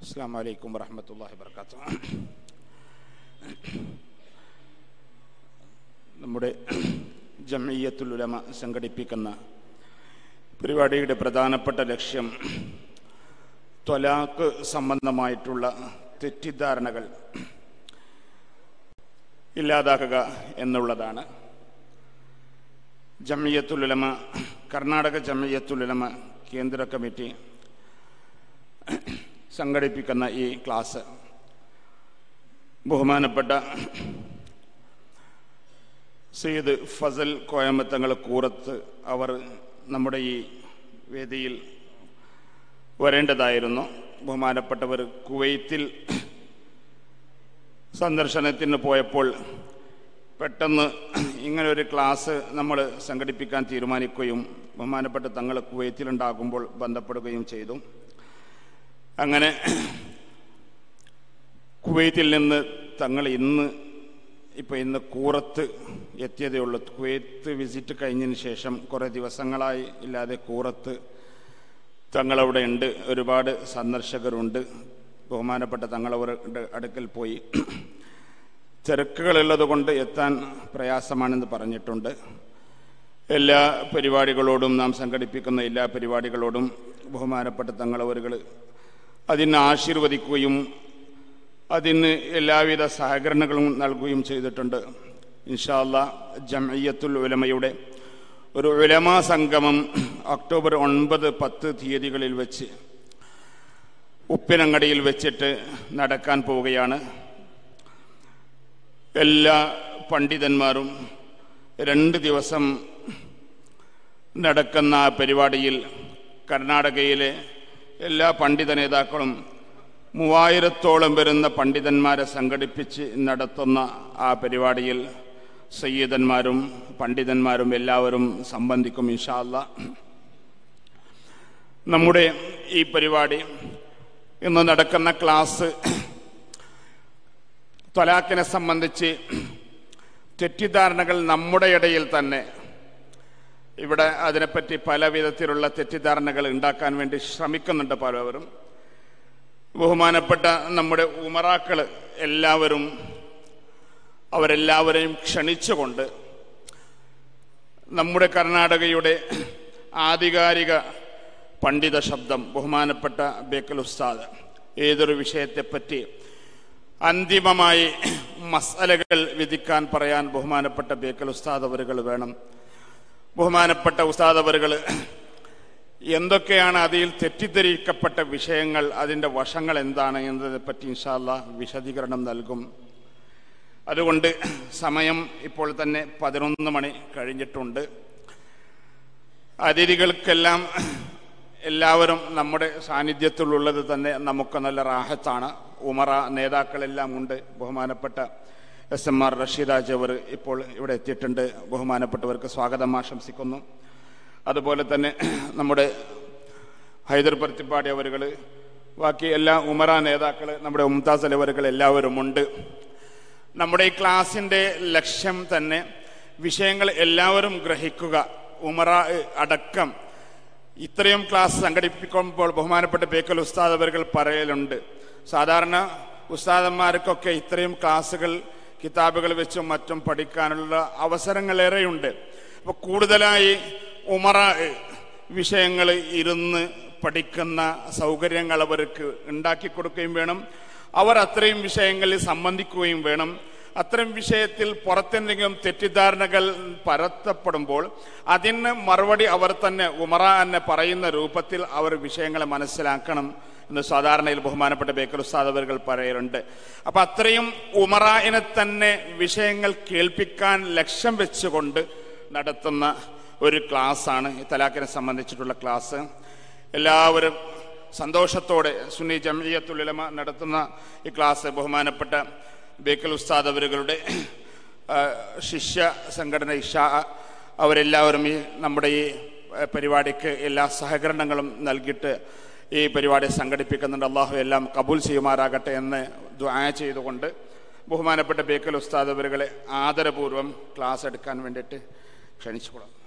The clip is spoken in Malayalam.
അസ്സാം വലൈക്കും വറഹമത്തല്ലാഹി വർക്കാത്തു നമ്മുടെ ജമയ്യത്തുൽ ഉലമ സംഘടിപ്പിക്കുന്ന പരിപാടിയുടെ പ്രധാനപ്പെട്ട ലക്ഷ്യം ത്വലാക്ക് സംബന്ധമായിട്ടുള്ള തെറ്റിദ്ധാരണകൾ ഇല്ലാതാക്കുക എന്നുള്ളതാണ് ജമയ്യത്തുലുലമ കർണാടക ജമയ്യത്തുലുലമ കേന്ദ്ര കമ്മിറ്റി സംഘടിപ്പിക്കുന്ന ഈ ക്ലാസ് ബഹുമാനപ്പെട്ട സയ്യിദ് ഫസൽ കോയമ്പത്തങ്ങൾ കൂറത്ത് അവർ നമ്മുടെ ഈ വേദിയിൽ വരേണ്ടതായിരുന്നു ബഹുമാനപ്പെട്ടവർ കുവൈത്തിൽ സന്ദർശനത്തിന് പോയപ്പോൾ പെട്ടെന്ന് ഇങ്ങനെ ഒരു ക്ലാസ് നമ്മൾ സംഘടിപ്പിക്കാൻ തീരുമാനിക്കുകയും ബഹുമാനപ്പെട്ട തങ്ങൾ കുവൈത്തിലുണ്ടാകുമ്പോൾ ബന്ധപ്പെടുകയും ചെയ്തു അങ്ങനെ കുവൈത്തിൽ നിന്ന് തങ്ങൾ ഇന്ന് ഇപ്പൊ ഇന്ന് കൂറത്ത് എത്തിയതേ ഉള്ളൂ കുവൈത്ത് വിസിറ്റ് കഴിഞ്ഞതിന് ശേഷം കുറെ ദിവസങ്ങളായി ഇല്ലാതെ കൂറത്ത് തങ്ങളവിടെ ഉണ്ട് ഒരുപാട് സന്ദർശകരുണ്ട് ബഹുമാനപ്പെട്ട തങ്ങളവരുടെ അടുക്കൽ പോയി തിരക്കുകളുള്ളത് കൊണ്ട് എത്താൻ പ്രയാസമാണെന്ന് പറഞ്ഞിട്ടുണ്ട് എല്ലാ പരിപാടികളോടും നാം സംഘടിപ്പിക്കുന്ന എല്ലാ പരിപാടികളോടും ബഹുമാനപ്പെട്ട തങ്ങളവരുകൾ അതിനെ ആശീർവദിക്കുകയും അതിന് എല്ലാവിധ സഹകരണങ്ങളും നൽകുകയും ചെയ്തിട്ടുണ്ട് ഇൻഷാല്ല ജമയ്യത്തുൽ ഉലമയുടെ ഒരു ഉലമാ സംഗമം ഒക്ടോബർ ഒൻപത് പത്ത് തീയതികളിൽ വെച്ച് ഉപ്പിനങ്ങടിയിൽ വെച്ചിട്ട് നടക്കാൻ പോവുകയാണ് എല്ലാ പണ്ഡിതന്മാരും രണ്ട് ദിവസം നടക്കുന്ന ആ പരിപാടിയിൽ കർണാടകയിലെ എല്ലാ പണ്ഡിത നേതാക്കളും മൂവായിരത്തോളം വരുന്ന പണ്ഡിതന്മാരെ സംഘടിപ്പിച്ച് നടത്തുന്ന ആ പരിപാടിയിൽ സയ്യിദന്മാരും പണ്ഡിതന്മാരും എല്ലാവരും സംബന്ധിക്കും ഇൻഷാല്ല നമ്മുടെ ഈ പരിപാടി ഇന്ന് നടക്കുന്ന ക്ലാസ് ത്വലാഖിനെ സംബന്ധിച്ച് തെറ്റിദ്ധാരണകൾ നമ്മുടെ ഇടയിൽ തന്നെ ഇവിടെ അതിനെപ്പറ്റി പല വിധത്തിലുള്ള തെറ്റിദ്ധാരണകൾ ഉണ്ടാക്കാൻ വേണ്ടി ശ്രമിക്കുന്നുണ്ട് പലവരും ബഹുമാനപ്പെട്ട നമ്മുടെ ഉമറാക്കൾ എല്ലാവരും അവരെല്ലാവരെയും ക്ഷണിച്ചുകൊണ്ട് നമ്മുടെ കർണാടകയുടെ ആധികാരിക പണ്ഡിത ശബ്ദം ബഹുമാനപ്പെട്ട ബേക്കൽ ഉസ്താദ് ഏതൊരു വിഷയത്തെപ്പറ്റി അന്തിമമായി മസലകൾ വിധിക്കാൻ പറയാൻ ബഹുമാനപ്പെട്ട ബേക്കൽ ഉസ്താദ് അവരുകൾ വേണം ബഹുമാനപ്പെട്ട ഉസ്താദ് അവരുകൾ എന്തൊക്കെയാണ് അതിൽ തെറ്റിദ്ധരിക്കപ്പെട്ട വിഷയങ്ങൾ അതിൻ്റെ വശങ്ങൾ എന്താണ് എന്നതിനെപ്പറ്റി ഇൻഷാല്ല വിശദീകരണം നൽകും അതുകൊണ്ട് സമയം ഇപ്പോൾ തന്നെ പതിനൊന്ന് മണി കഴിഞ്ഞിട്ടുണ്ട് അതിഥികൾക്കെല്ലാം എല്ലാവരും നമ്മുടെ സാന്നിധ്യത്തിലുള്ളത് തന്നെ നമുക്ക് നല്ല റാഹത്താണ് ഉമറ നേതാക്കളെല്ലാം ഉണ്ട് ബഹുമാനപ്പെട്ട എസ് എം ആർ റഷീദാജ് അവർ ഇപ്പോൾ ഇവിടെ എത്തിയിട്ടുണ്ട് ബഹുമാനപ്പെട്ടവർക്ക് സ്വാഗതം ആശംസിക്കുന്നു അതുപോലെ തന്നെ നമ്മുടെ ഹൈദർ പരുത്തിപ്പാടി അവരുകൾ ബാക്കി എല്ലാ ഉമറ നേതാക്കൾ നമ്മുടെ മുംതാസ് അലവറുകൾ എല്ലാവരും ഉണ്ട് നമ്മുടെ ഈ ക്ലാസിന്റെ ലക്ഷ്യം തന്നെ വിഷയങ്ങൾ എല്ലാവരും ഗ്രഹിക്കുക ഉമറ അടക്കം ഇത്രയും ക്ലാസ് സംഘടിപ്പിക്കുമ്പോൾ ബഹുമാനപ്പെട്ട ബേക്കൽ ഉസ്താദ് അവരുകൾ പറയലുണ്ട് സാധാരണ ഉസ്താദന്മാർക്കൊക്കെ ഇത്രയും ക്ലാസ്സുകൾ കിതാബുകൾ വെച്ചും മറ്റും പഠിക്കാനുള്ള അവസരങ്ങളേറെയുണ്ട് അപ്പൊ കൂടുതലായി ഉമറ വിഷയങ്ങൾ ഇരുന്ന് പഠിക്കുന്ന സൗകര്യങ്ങൾ അവർക്ക് ഉണ്ടാക്കി കൊടുക്കുകയും വേണം അവർ അത്രയും വിഷയങ്ങളിൽ സംബന്ധിക്കുകയും വേണം അത്തരം വിഷയത്തിൽ പുറത്തെന്തെങ്കിലും തെറ്റിദ്ധാരണകൾ പരത്തപ്പെടുമ്പോൾ അതിന് മറുപടി അവർ തന്നെ ഉമറ എന്നെ പറയുന്ന രൂപത്തിൽ അവർ വിഷയങ്ങളെ മനസ്സിലാക്കണം എന്ന് സാധാരണയിൽ ബഹുമാനപ്പെട്ട ബേക്കർ ഉസ്താദവറുകൾ പറയാറുണ്ട് അപ്പൊ അത്രയും ഉമറായിനെ തന്നെ വിഷയങ്ങൾ കേൾപ്പിക്കാൻ ലക്ഷ്യം വെച്ചുകൊണ്ട് നടത്തുന്ന ഒരു ക്ലാസ്സാണ് ഈ തലാഖിനെ സംബന്ധിച്ചിട്ടുള്ള ക്ലാസ് എല്ലാവരും സന്തോഷത്തോടെ സുന്നി ജമിയത്തുലമ നടത്തുന്ന ഈ ക്ലാസ് ബഹുമാനപ്പെട്ട ബേക്കൽ ഉസ്താദ് അവരുകളുടെ ശിഷ്യ സംഘടന ഇഷ അവരെല്ലാവരും ഈ നമ്മുടെ ഈ പരിപാടിക്ക് എല്ലാ സഹകരണങ്ങളും നൽകിയിട്ട് ഈ പരിപാടി സംഘടിപ്പിക്കുന്നുണ്ട് അള്ളാഹു എല്ലാം കബൂൽ ചെയ്യുമാറാകട്ടെ എന്ന് ദ്വായ ചെയ്തുകൊണ്ട് ബഹുമാനപ്പെട്ട ബേക്കൽ ഉസ്താദ് അവരുകളെ ആദരപൂർവ്വം ക്ലാസ് എടുക്കാൻ വേണ്ടിയിട്ട് ക്ഷണിച്ചുകൊള്ളാം